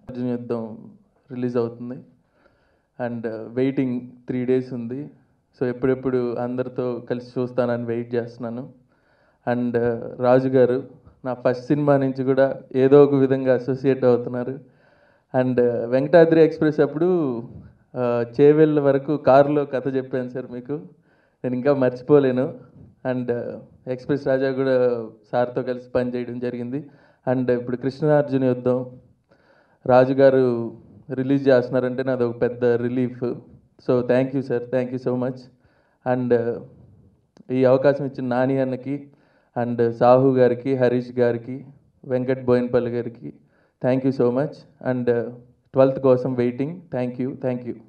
Arjun Yuddham release అవుతుంది and waiting three days ఉంది so ఎప్పుడెప్పుడు అందరితో కలిసి చూస్తానని వెయిట్ చేస్తున్నాను అండ్ రాజు గారు నా ఫస్ట్ సినిమా నుంచి కూడా ఏదో ఒక విధంగా అసోసియేట్ అవుతున్నారు అండ్ వెంకటాద్రి ఎక్స్ప్రెస్ అప్పుడు ఆ, చేవెళ్ళ వరకు కారులో కథ చెప్పాను సార్ మీకు నేను ఇంకా మర్చిపోలేను అండ్ ఎక్స్ప్రెస్ రాజా కూడా సార్తో కలిసి పనిచేయడం జరిగింది అండ్ ఇప్పుడు కృష్ణార్జున యుద్ధం రాజు గారు రిలీజ్ చేస్తున్నారంటే నాది ఒక పెద్ద relief so thank you sir thank you so much and ఈ అవకాశం ఇచ్చిన నాని అన్నకి అండ్ సాహు గారికి హరీష్ గారికి వెంకట్ బోయిన్పల్లి గారికి thank you so much and twelfth కోసం waiting thank you thank you